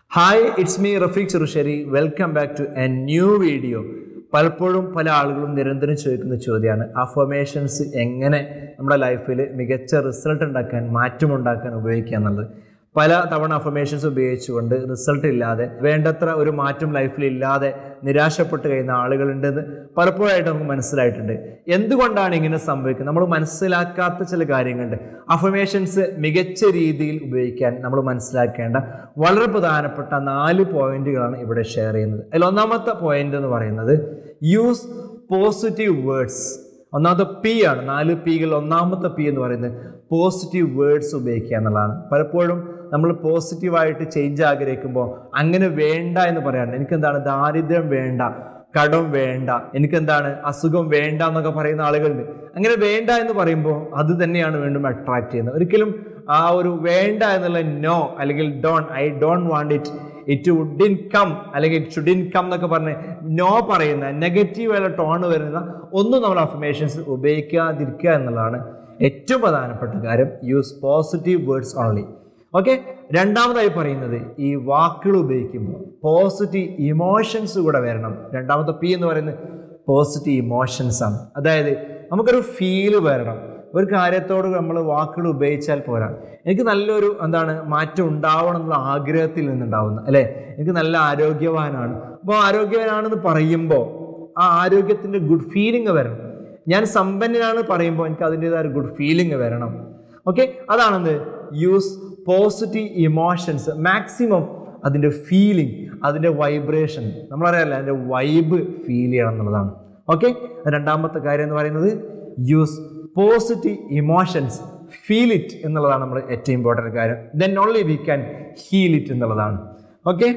hi it's me Rafeeq Cherussery welcome back to a new video പലപ്പോഴും പല ആളുകളും നിരന്തരം ചോദിക്കുന്ന ചോദ്യമാണ് അഫർമേഷൻസ് എങ്ങനെ നമ്മുടെ ലൈഫിൽ മികച്ച റിസൾട്ട് ഉണ്ടാക്കാൻ മാറ്റമുണ്ടാക്കാൻ ഉപയോഗിക്കുക എന്നുള്ളത് പല തവണ അഫർമേഷൻസ് ഉപയോഗിച്ചുകൊണ്ട് റിസൾട്ട് ഇല്ലാതെ വേണ്ടത്ര ഒരു മാറ്റം ലൈഫിൽ ഇല്ലാതെ നിരാശപ്പെട്ട് കഴിയുന്ന ആളുകളുണ്ടെന്ന് പലപ്പോഴായിട്ട് നമുക്ക് മനസ്സിലായിട്ടുണ്ട് എന്തുകൊണ്ടാണ് ഇങ്ങനെ സംഭവിക്കുന്നത് നമ്മൾ മനസ്സിലാക്കാത്ത ചില കാര്യങ്ങളുണ്ട് അഫർമേഷൻസ് മികച്ച രീതിയിൽ ഉപയോഗിക്കാൻ നമ്മൾ മനസ്സിലാക്കേണ്ട വളരെ പ്രധാനപ്പെട്ട നാല് പോയിന്റുകളാണ് ഇവിടെ ഷെയർ ചെയ്യുന്നത് അതിൽ ഒന്നാമത്തെ പോയിന്റ് എന്ന് പറയുന്നത് യൂസ് പോസിറ്റീവ് വേർഡ്സ് ഒന്നാമത്തെ പി ആണ് നാല് പികൾ ഒന്നാമത്തെ പി എന്ന് പറയുന്നത് പോസിറ്റീവ് വേർഡ്സ് ഉപയോഗിക്കുക എന്നുള്ളതാണ് പലപ്പോഴും നമ്മൾ പോസിറ്റീവായിട്ട് ചേഞ്ച് ആഗ്രഹിക്കുമ്പോൾ അങ്ങനെ വേണ്ട എന്ന് പറയാറുണ്ട് എനിക്കെന്താണ് ദാരിദ്ര്യം വേണ്ട കടം വേണ്ട എനിക്കെന്താണ് അസുഖം വേണ്ട എന്നൊക്കെ പറയുന്ന ആളുകളുണ്ട് അങ്ങനെ വേണ്ട എന്ന് പറയുമ്പോൾ അത് തന്നെയാണ് വീണ്ടും അട്രാക്ട് ചെയ്യുന്നത് ഒരിക്കലും ആ ഒരു വേണ്ട എന്നുള്ള നോ അല്ലെങ്കിൽ don I don't want it it wouldn't come അല്ലെങ്കിൽ ഇറ്റ് ഷുഡിൻ കം എന്നൊക്കെ പറഞ്ഞ് നോ പറയുന്ന നെഗറ്റീവ് ആയുള്ള ടോൺ വരുന്ന ഒന്നും നമ്മൾ അഫർമേഷൻസ് ഉപയോഗിക്കാതിരിക്കുക എന്നുള്ളതാണ് ഏറ്റവും പ്രധാനപ്പെട്ട കാര്യം use positive words only okay രണ്ടാമതായി പറയുന്നത് ഈ വാക്കുകൾ ഉപയോഗിക്കുമ്പോൾ പോസിറ്റീവ് ഇമോഷൻസ് കൂടെ വരണം രണ്ടാമത്തെ പി എന്ന് പറയുന്നത് പോസിറ്റീവ് ഇമോഷൻസ് ആണ് അതായത് നമുക്കൊരു ഫീല് വരണം ഒരു കാര്യത്തോട് നമ്മൾ വാക്കുകൾ ഉപയോഗിച്ചാൽ പോരാ എനിക്ക് നല്ലൊരു എന്താണ് മാറ്റം ഉണ്ടാവണം എന്നുള്ള ആഗ്രഹത്തിൽ നിന്നുണ്ടാവുന്ന അല്ലേ എനിക്ക് നല്ല ആരോഗ്യവാനാണ് അപ്പോൾ ആരോഗ്യവാനാണെന്ന് പറയുമ്പോൾ ആ ആരോഗ്യത്തിൻ്റെ ഗുഡ് ഫീലിംഗ് വരണം ഞാൻ സമ്പന്നനാണ് പറയുമ്പോൾ എനിക്ക് അതിൻ്റെതായ ഒരു ഗുഡ് ഫീലിംഗ് വരണം ഓക്കെ അതാണെന്ത് യൂസ് പോസിറ്റീവ് ഇമോഷൻസ് മാക്സിമം അതിൻ്റെ ഫീലിംഗ് അതിൻ്റെ വൈബ്രേഷൻ നമ്മളറിയാമല്ലോ അതിൻ്റെ വൈബ് ഫീൽ ചെയ്യണം എന്നുള്ളതാണ് ഓക്കെ രണ്ടാമത്തെ കാര്യം എന്ന് പറയുന്നത് use positive emotions feel it എന്നുള്ളതാണ് നമ്മൾ ഏറ്റവും ഇമ്പോർട്ടൻറ്റ് കാര്യം then only we can heal it എന്നുള്ളതാണ് ഓക്കെ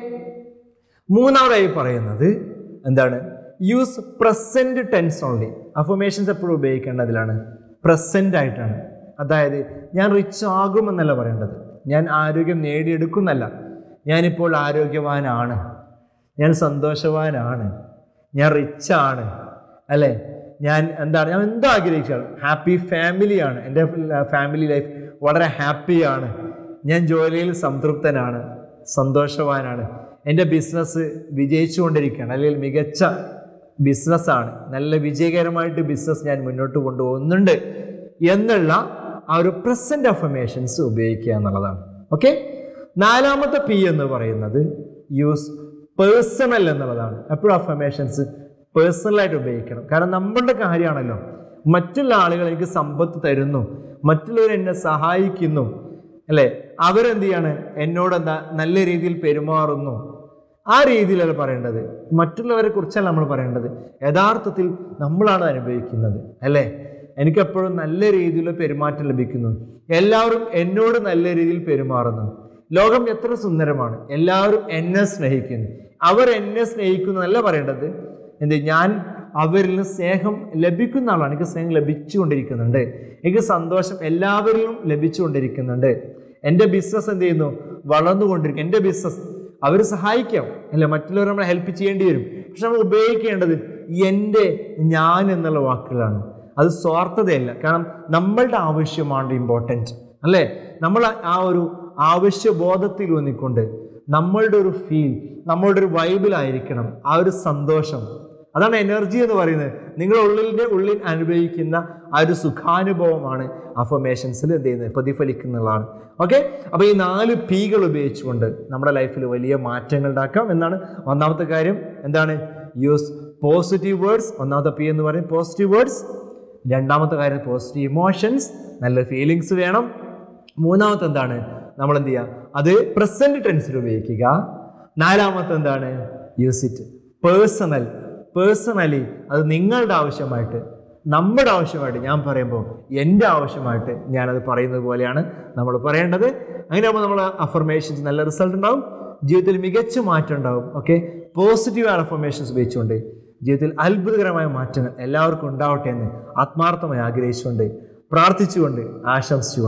മൂന്നാമതായി പറയുന്നത് എന്താണ് use present tense only affirmations എപ്പോഴും ഉപയോഗിക്കേണ്ടതിലാണ് പ്രസൻ്റ് ആയിട്ടാണ് അതായത് ഞാൻ റിച്ച് ആകുമെന്നല്ല പറയേണ്ടത് ഞാൻ ആരോഗ്യം നേടിയെടുക്കുന്നല്ല ഞാനിപ്പോൾ ആരോഗ്യവാനാണ് ഞാൻ സന്തോഷവാനാണ് ഞാൻ റിച്ചാണ് അല്ലേ ഞാൻ എന്താണ് ഞാൻ എന്തോ ആഗ്രഹിച്ചാണ് ഹാപ്പി ഫാമിലിയാണ് എൻ്റെ ഫാമിലി ലൈഫ് വളരെ ഹാപ്പിയാണ് ഞാൻ ജോലിയിൽ സംതൃപ്തനാണ് സന്തോഷവാനാണ് എൻ്റെ ബിസിനസ് വിജയിച്ചുകൊണ്ടിരിക്കുകയാണ് അല്ലെങ്കിൽ മികച്ച ബിസിനസ്സാണ് നല്ല വിജയകരമായിട്ട് ബിസിനസ് ഞാൻ മുന്നോട്ട് കൊണ്ടുപോകുന്നുണ്ട് എന്നുള്ള ആ ഒരു പ്രസന്റ് അഫർമേഷൻസ് ഉപയോഗിക്കുക എന്നുള്ളതാണ് ഓക്കെ നാലാമത്തെ പി എന്ന് പറയുന്നത് യൂസ് പേഴ്സണൽ എന്നുള്ളതാണ് എപ്പോഴും അഫർമേഷൻസ് പേഴ്സണലായിട്ട് ഉപയോഗിക്കണം കാരണം നമ്മളുടെ കാര്യമാണല്ലോ മറ്റുള്ള ആളുകൾ എനിക്ക് സമ്പത്ത് തരുന്നു മറ്റുള്ളവർ എന്നെ സഹായിക്കുന്നു അല്ലേ അവരെന്ത് ചെയ്യാണ് എന്നോട് എന്താ നല്ല രീതിയിൽ പെരുമാറുന്നു ആ രീതിയിലല്ല പറയേണ്ടത് മറ്റുള്ളവരെ കുറിച്ചല്ല നമ്മൾ പറയേണ്ടത് യഥാർത്ഥത്തിൽ നമ്മളാണ് അനുഭവിക്കുന്നത് അല്ലേ എനിക്കെപ്പോഴും നല്ല രീതിയിലുള്ള പെരുമാറ്റം ലഭിക്കുന്നു എല്ലാവരും എന്നോട് നല്ല രീതിയിൽ പെരുമാറുന്നു ലോകം എത്ര സുന്ദരമാണ് എല്ലാവരും എന്നെ സ്നേഹിക്കുന്നു അവർ എന്നെ സ്നേഹിക്കുന്നു എന്നല്ല പറയേണ്ടത് എന്ത് ഞാൻ അവരിൽ നിന്ന് സ്നേഹം ലഭിക്കുന്ന ആളാണ് എനിക്ക് സ്നേഹം ലഭിച്ചുകൊണ്ടിരിക്കുന്നുണ്ട് എനിക്ക് സന്തോഷം എല്ലാവരിലും ലഭിച്ചുകൊണ്ടിരിക്കുന്നുണ്ട് എൻ്റെ ബിസിനസ് എന്ത് ചെയ്യുന്നു വളർന്നുകൊണ്ടിരിക്കും എൻ്റെ ബിസിനസ് അവർ സഹായിക്കാം അല്ലെ മറ്റുള്ളവർ നമ്മളെ ഹെൽപ്പ് ചെയ്യേണ്ടി വരും പക്ഷെ നമ്മൾ ഉപയോഗിക്കേണ്ടത് എൻ്റെ ഞാൻ എന്നുള്ള വാക്കുകളാണ് അത് സ്വാർത്ഥതയല്ല കാരണം നമ്മളുടെ ആവശ്യമാണ് ഇമ്പോർട്ടൻറ്റ് അല്ലേ നമ്മൾ ആ ഒരു ആവശ്യബോധത്തിൽ ഊന്നിക്കൊണ്ട് നമ്മളുടെ ഒരു ഫീൽ നമ്മളുടെ ഒരു വൈബിലായിരിക്കണം ആ ഒരു സന്തോഷം അതാണ് എനർജി എന്ന് പറയുന്നത് നിങ്ങളുടെ ഉള്ളിൻ്റെ ഉള്ളിൽ അനുഭവിക്കുന്ന ആ ഒരു സുഖാനുഭവമാണ് അഫർമേഷൻസിൽ എന്ത് ചെയ്യുന്നത് പ്രതിഫലിക്കുന്നതാണ് ഓക്കെ അപ്പോൾ ഈ നാല് പീകൾ ഉപയോഗിച്ചുകൊണ്ട് നമ്മുടെ ലൈഫിൽ വലിയ മാറ്റങ്ങൾ ഉണ്ടാക്കാം എന്നാണ് ഒന്നാമത്തെ കാര്യം എന്താണ് യൂസ് പോസിറ്റീവ് വേർഡ്സ് ഒന്നാമത്തെ പി എന്ന് പറയും പോസിറ്റീവ് വേർഡ്സ് രണ്ടാമത്തെ കാര്യം പോസിറ്റീവ് ഇമോഷൻസ് നല്ല ഫീലിങ്സ് വേണം മൂന്നാമത്തെ എന്താണ് നമ്മൾ എന്ത് ചെയ്യുക അത് പ്രസന്റ് ടെൻസിൽ ഉപയോഗിക്കുക നാലാമത്തെ എന്താണ് യൂസ് ഇറ്റ് പേഴ്സണൽ പേഴ്സണലി അത് നിങ്ങളുടെ ആവശ്യമായിട്ട് നമ്മുടെ ആവശ്യമായിട്ട് ഞാൻ പറയുമ്പോൾ എൻ്റെ ആവശ്യമായിട്ട് ഞാനത് പറയുന്നത് പോലെയാണ് നമ്മൾ പറയേണ്ടത് അങ്ങനെയാകുമ്പോൾ നമ്മൾ അഫർമേഷൻസ് നല്ല റിസൾട്ട് ഉണ്ടാവും ജീവിതത്തിൽ മികച്ച മാറ്റം ഉണ്ടാവും ഓക്കെ പോസിറ്റീവ് അഫർമേഷൻസ് ഉപയോഗിച്ചുകൊണ്ട് ജീവിതത്തിൽ അത്ഭുതകരമായ മാറ്റങ്ങൾ എല്ലാവർക്കും ഉണ്ടാവട്ടെ എന്ന് ആത്മാർത്ഥമായി ആഗ്രഹിച്ചുകൊണ്ട് പ്രാർത്ഥിച്ചുകൊണ്ട് ആശംസിച്ചുകൊണ്ട്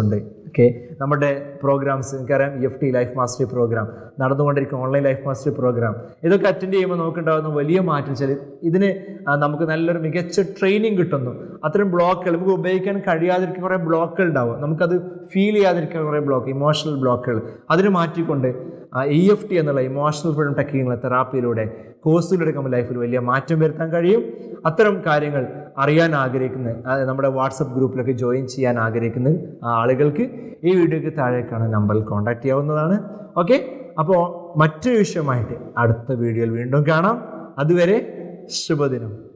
ഓക്കെ നമ്മുടെ പ്രോഗ്രാംസ് എനിക്കറിയാം E F T life mastery program നടന്നുകൊണ്ടിരിക്കുന്ന ഓൺലൈൻ ലൈഫ് മാസ്റ്ററി പ്രോഗ്രാം ഇതൊക്കെ അറ്റൻഡ് ചെയ്യുമ്പോൾ നമുക്കുണ്ടാകുന്ന വലിയ മാറ്റം വെച്ചാൽ ഇതിന് ആ, നമുക്ക് നല്ലൊരു മികച്ച ട്രെയിനിങ് കിട്ടുന്നു അത്തരം ബ്ലോക്കുകൾ നമുക്ക് ഉപയോഗിക്കാൻ കഴിയാതിരിക്കുന്ന കുറേ ബ്ലോക്കുകൾ ഉണ്ടാവും നമുക്കത് ഫീൽ ചെയ്യാതിരിക്കുന്ന കുറേ ബ്ലോക്ക് ഇമോഷണൽ ബ്ലോക്കുകൾ അതിന് മാറ്റിക്കൊണ്ട് ഇ എഫ് ടി എന്നുള്ള ഇമോഷണൽ ഫ്രീഡം ടെക്നിക്കുള്ള തെറാപ്പിയിലൂടെ കോഴ്സിലൂടെ നമ്മുടെ ലൈഫിൽ വലിയ മാറ്റം വരുത്താൻ കഴിയും അത്തരം കാര്യങ്ങൾ അറിയാൻ ആഗ്രഹിക്കുന്ന ആ, നമ്മുടെ വാട്സപ്പ് ഗ്രൂപ്പിലൊക്കെ ജോയിൻ ചെയ്യാൻ ആഗ്രഹിക്കുന്ന ആ ആളുകൾക്ക് ഈ വീഡിയോയ്ക്ക് താഴേക്കാണ് നമ്പറിൽ കോൺടാക്ട് ചെയ്യാവുന്നതാണ് ഓക്കെ അപ്പോൾ മറ്റൊരു വിഷയമായിട്ട് അടുത്ത വീഡിയോയിൽ വീണ്ടും കാണാം അതുവരെ ശുഭദിനം